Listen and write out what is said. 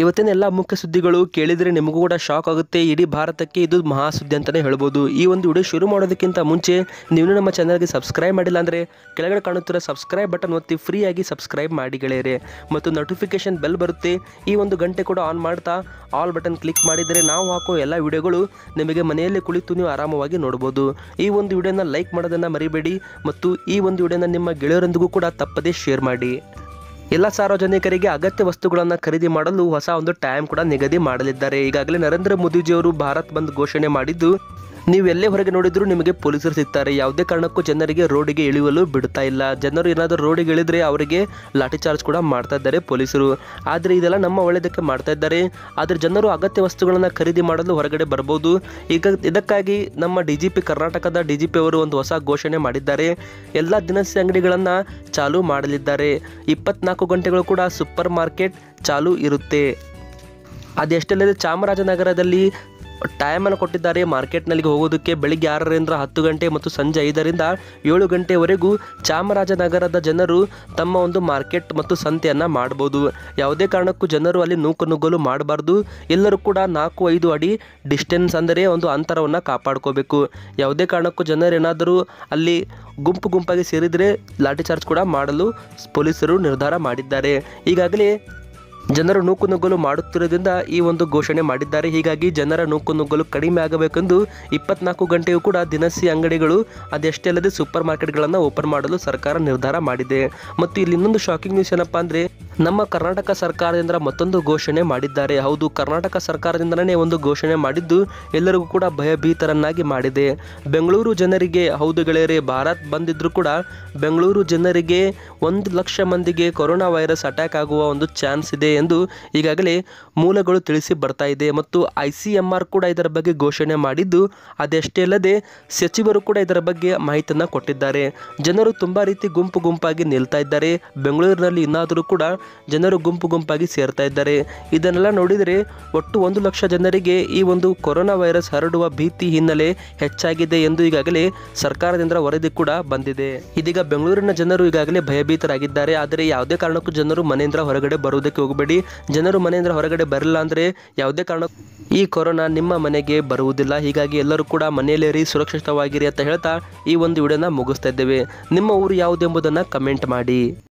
ಇವತ್ತಿನ ಎಲ್ಲ ಮುಖ್ಯ ಸುದ್ದಿಗಳು ಕೇಳಿದರೆ ನಿಮಗೂ ಕೂಡ ಶಾಕ್ ಆಗುತ್ತೆ ಇಡೀ ಭಾರತಕ್ಕೆ ಇದು ಮಹಾ ಸುದ್ದಿ ಅಂತಲೇ ಹೇಳ್ಬೋದು ಈ ಒಂದು ವಿಡಿಯೋ ಶುರು ಮಾಡೋದಕ್ಕಿಂತ ಮುಂಚೆ ನೀವು ನಮ್ಮ ಚಾನಲ್ಗೆ ಸಬ್ಸ್ಕ್ರೈಬ್ ಮಾಡಿಲ್ಲ ಅಂದರೆ ಕೆಳಗಡೆ ಕಾಣುತ್ತಿರೋ ಸಬ್ಸ್ಕ್ರೈಬ್ ಬಟನ್ ಒತ್ತಿ ಫ್ರೀಯಾಗಿ ಸಬ್ಸ್ಕ್ರೈಬ್ ಮಾಡಿ ಗೆಳೆಯರೆ ಮತ್ತು ನೋಟಿಫಿಕೇಶನ್ ಬೆಲ್ ಬರುತ್ತೆ ಈ ಒಂದು ಗಂಟೆ ಕೂಡ ಆನ್ ಮಾಡ್ತಾ ಆಲ್ ಬಟನ್ ಕ್ಲಿಕ್ ಮಾಡಿದರೆ ನಾವು ಹಾಕೋ ಎಲ್ಲ ವಿಡಿಯೋಗಳು ನಿಮಗೆ ಮನೆಯಲ್ಲಿ ಕುಳಿತು ನೀವು ಆರಾಮವಾಗಿ ನೋಡ್ಬೋದು ಈ ಒಂದು ವಿಡಿಯೋನ ಲೈಕ್ ಮಾಡೋದನ್ನು ಮರಿಬೇಡಿ ಮತ್ತು ಈ ಒಂದು ವಿಡಿಯೋನ ನಿಮ್ಮ ಗೆಳೆಯರೊಂದಿಗೂ ಕೂಡ ತಪ್ಪದೇ ಶೇರ್ ಮಾಡಿ ಎಲ್ಲ ಸಾರ್ವಜನಿಕರಿಗೆ ಅಗತ್ಯ ವಸ್ತುಗಳನ್ನು ಖರೀದಿ ಮಾಡಲು ಹೊಸ ಒಂದು ಟೈಮ್ ಕೂಡ ನಿಗದಿ ಮಾಡಲಿದ್ದಾರೆ ಈಗಾಗಲೇ ನರೇಂದ್ರ ಮೋದಿಜಿಯವರು ಭಾರತ್ ಬಂದ್ ಘೋಷಣೆ ಮಾಡಿದ್ದು ನೀವು ಎಲ್ಲೇ ಹೊರಗೆ ನೋಡಿದ್ರು ನಿಮಗೆ ಪೊಲೀಸರು ಸಿಗ್ತಾರೆ ಯಾವುದೇ ಕಾರಣಕ್ಕೂ ಜನರಿಗೆ ರೋಡಿಗೆ ಇಳಿಯಲು ಬಿಡ್ತಾ ಇಲ್ಲ ಜನರು ಏನಾದರೂ ರೋಡಿಗೆ ಇಳಿದ್ರೆ ಅವರಿಗೆ ಲಾಠಿ ಚಾರ್ಜ್ ಕೂಡ ಮಾಡ್ತಾ ಇದ್ದಾರೆ ಪೊಲೀಸರು ಆದರೆ ಇದೆಲ್ಲ ನಮ್ಮ ಒಳ್ಳೆಯದಕ್ಕೆ ಮಾಡ್ತಾ ಇದ್ದಾರೆ ಆದರೆ ಜನರು ಅಗತ್ಯ ವಸ್ತುಗಳನ್ನು ಖರೀದಿ ಮಾಡಲು ಹೊರಗಡೆ ಬರ್ಬೋದು ಈಗ ಇದಕ್ಕಾಗಿ ನಮ್ಮ ಡಿ ಜಿ ಪಿ ಕರ್ನಾಟಕದ ಡಿ ಜಿ ಪಿ ಅವರು ಒಂದು ಹೊಸ ಘೋಷಣೆ ಮಾಡಿದ್ದಾರೆ ಎಲ್ಲ ದಿನಸಿ ಅಂಗಡಿಗಳನ್ನು ಚಾಲೂ ಮಾಡಲಿದ್ದಾರೆ ಇಪ್ಪತ್ನಾಲ್ಕು ಗಂಟೆಗಳು ಕೂಡ ಸೂಪರ್ ಮಾರ್ಕೆಟ್ ಚಾಲೂ ಇರುತ್ತೆ ಅದೆಷ್ಟಲ್ಲದೆ ಚಾಮರಾಜನಗರದಲ್ಲಿ ಟೈಮನ್ನು ಕೊಟ್ಟಿದ್ದಾರೆ ಮಾರ್ಕೆಟ್ನಲ್ಲಿ ಹೋಗೋದಕ್ಕೆ ಬೆಳಿಗ್ಗೆ ಆರರಿಂದ ಹತ್ತು ಗಂಟೆ ಮತ್ತು ಸಂಜೆ ಐದರಿಂದ ಏಳು ಗಂಟೆವರೆಗೂ ಚಾಮರಾಜನಗರದ ಜನರು ತಮ್ಮ ಒಂದು ಮಾರ್ಕೆಟ್ ಮತ್ತು ಸಂತೆಯನ್ನು ಮಾಡ್ಬೋದು ಯಾವುದೇ ಕಾರಣಕ್ಕೂ ಜನರು ಅಲ್ಲಿ ನೂಕು ನುಗ್ಗಲು ಮಾಡಬಾರ್ದು ಎಲ್ಲರೂ ಕೂಡ ನಾಲ್ಕು ಐದು ಅಡಿ ಡಿಸ್ಟೆನ್ಸ್ ಅಂದರೆ ಒಂದು ಅಂತರವನ್ನು ಕಾಪಾಡ್ಕೋಬೇಕು ಯಾವುದೇ ಕಾರಣಕ್ಕೂ ಜನರೇನಾದರೂ ಅಲ್ಲಿ ಗುಂಪು ಗುಂಪಾಗಿ ಸೇರಿದರೆ ಲಾಠಿ ಚಾರ್ಜ್ ಕೂಡ ಮಾಡಲು ಪೊಲೀಸರು ನಿರ್ಧಾರ ಮಾಡಿದ್ದಾರೆ ಈಗಾಗಲೇ ಜನರು ನೂಕು ನುಗ್ಗಲು ಮಾಡುತ್ತಿರೋದ್ರಿಂದ ಈ ಒಂದು ಘೋಷಣೆ ಮಾಡಿದ್ದಾರೆ ಹೀಗಾಗಿ ಜನರ ನೂಕು ನುಗ್ಗಲು ಕಡಿಮೆ ಆಗಬೇಕೆಂದು ಇಪ್ಪತ್ನಾಲ್ಕು ಗಂಟೆಯೂ ಕೂಡ ದಿನಸಿ ಅಂಗಡಿಗಳು ಅದೆಷ್ಟೇ ಅಲ್ಲದೆ ಸೂಪರ್ ಮಾರ್ಕೆಟ್ಗಳನ್ನು ಓಪನ್ ಮಾಡಲು ಸರ್ಕಾರ ನಿರ್ಧಾರ ಮಾಡಿದೆ ಮತ್ತು ಇಲ್ಲಿ ಇನ್ನೊಂದು ಶಾಕಿಂಗ್ ನ್ಯೂಸ್ ಏನಪ್ಪಾ ಅಂದರೆ ನಮ್ಮ ಕರ್ನಾಟಕ ಸರ್ಕಾರದಿಂದ ಮತ್ತೊಂದು ಘೋಷಣೆ ಮಾಡಿದ್ದಾರೆ ಹೌದು ಕರ್ನಾಟಕ ಸರ್ಕಾರದಿಂದಲೇ ಒಂದು ಘೋಷಣೆ ಮಾಡಿದ್ದು ಎಲ್ಲರಿಗೂ ಕೂಡ ಭಯಭೀತರನ್ನಾಗಿ ಮಾಡಿದೆ ಬೆಂಗಳೂರು ಜನರಿಗೆ ಹೌದು ಗೆಳೆಯರೆ ಭಾರತ್ ಬಂದಿದ್ರು ಕೂಡ ಬೆಂಗಳೂರು ಜನರಿಗೆ ಒಂದು ಲಕ್ಷ ಮಂದಿಗೆ ಕೊರೋನಾ ವೈರಸ್ ಅಟ್ಯಾಕ್ ಆಗುವ ಒಂದು ಚಾನ್ಸ್ ಇದೆ ಎಂದು ಈಗಾಗಲೇ ಮೂಲಗಳು ತಿಳಿಸಿ ಬರ್ತಾ ಇದೆ ಮತ್ತು ಐ ಸಿ ಎಂ ಆರ್ ಕೂಡ ಇದರ ಬಗ್ಗೆ ಘೋಷಣೆ ಮಾಡಿದ್ದು ಅದೆಷ್ಟೇ ಅಲ್ಲದೆ ಸಚಿವರು ಕೂಡ ಇದರ ಬಗ್ಗೆ ಮಾಹಿತಿಯನ್ನು ಕೊಟ್ಟಿದ್ದಾರೆ ಜನರು ತುಂಬ ರೀತಿ ಗುಂಪು ಗುಂಪಾಗಿ ನಿಲ್ತಾ ಇದ್ದಾರೆ ಬೆಂಗಳೂರಿನಲ್ಲಿ ಇನ್ನಾದರೂ ಕೂಡ ಜನರು ಗುಂಪು ಗುಂಪಾಗಿ ಸೇರ್ತಾ ಇದ್ದಾರೆ ಇದನ್ನೆಲ್ಲ ನೋಡಿದರೆ ಒಟ್ಟು ಒಂದು ಲಕ್ಷ ಜನರಿಗೆ ಈ ಒಂದು ಕೊರೋನಾ ವೈರಸ್ ಹರಡುವ ಭೀತಿ ಹಿನ್ನೆಲೆ ಹೆಚ್ಚಾಗಿದೆ ಎಂದು ಈಗಾಗಲೇ ಸರ್ಕಾರದಿಂದ ವರದಿ ಕೂಡ ಬಂದಿದೆ ಇದೀಗ ಬೆಂಗಳೂರಿನ ಜನರು ಈಗಾಗಲೇ ಭಯಭೀತರಾಗಿದ್ದಾರೆ ಆದರೆ ಯಾವುದೇ ಕಾರಣಕ್ಕೂ ಜನರು ಮನೆಯಿಂದ ಹೊರಗಡೆ ಬರುವುದಕ್ಕೆ ಹೋಗಬೇಡಿ ಜನರು ಮನೆಯಿಂದ ಹೊರಗಡೆ ಬರಲಿಲ್ಲ ಅಂದರೆ ಯಾವುದೇ ಕಾರಣ ಈ ಕೊರೋನಾ ನಿಮ್ಮ ಮನೆಗೆ ಬರುವುದಿಲ್ಲ ಹೀಗಾಗಿ ಎಲ್ಲರೂ ಕೂಡ ಮನೆಯಲ್ಲಿರಿ ಸುರಕ್ಷಿತವಾಗಿರಿ ಅಂತ ಹೇಳ್ತಾ ಈ ಒಂದು ವಿಡಿಯೋನ ಮುಗಿಸ್ತಾ ಇದ್ದೇವೆ ನಿಮ್ಮ ಊರು ಯಾವುದೆಂಬುದನ್ನು ಕಮೆಂಟ್ ಮಾಡಿ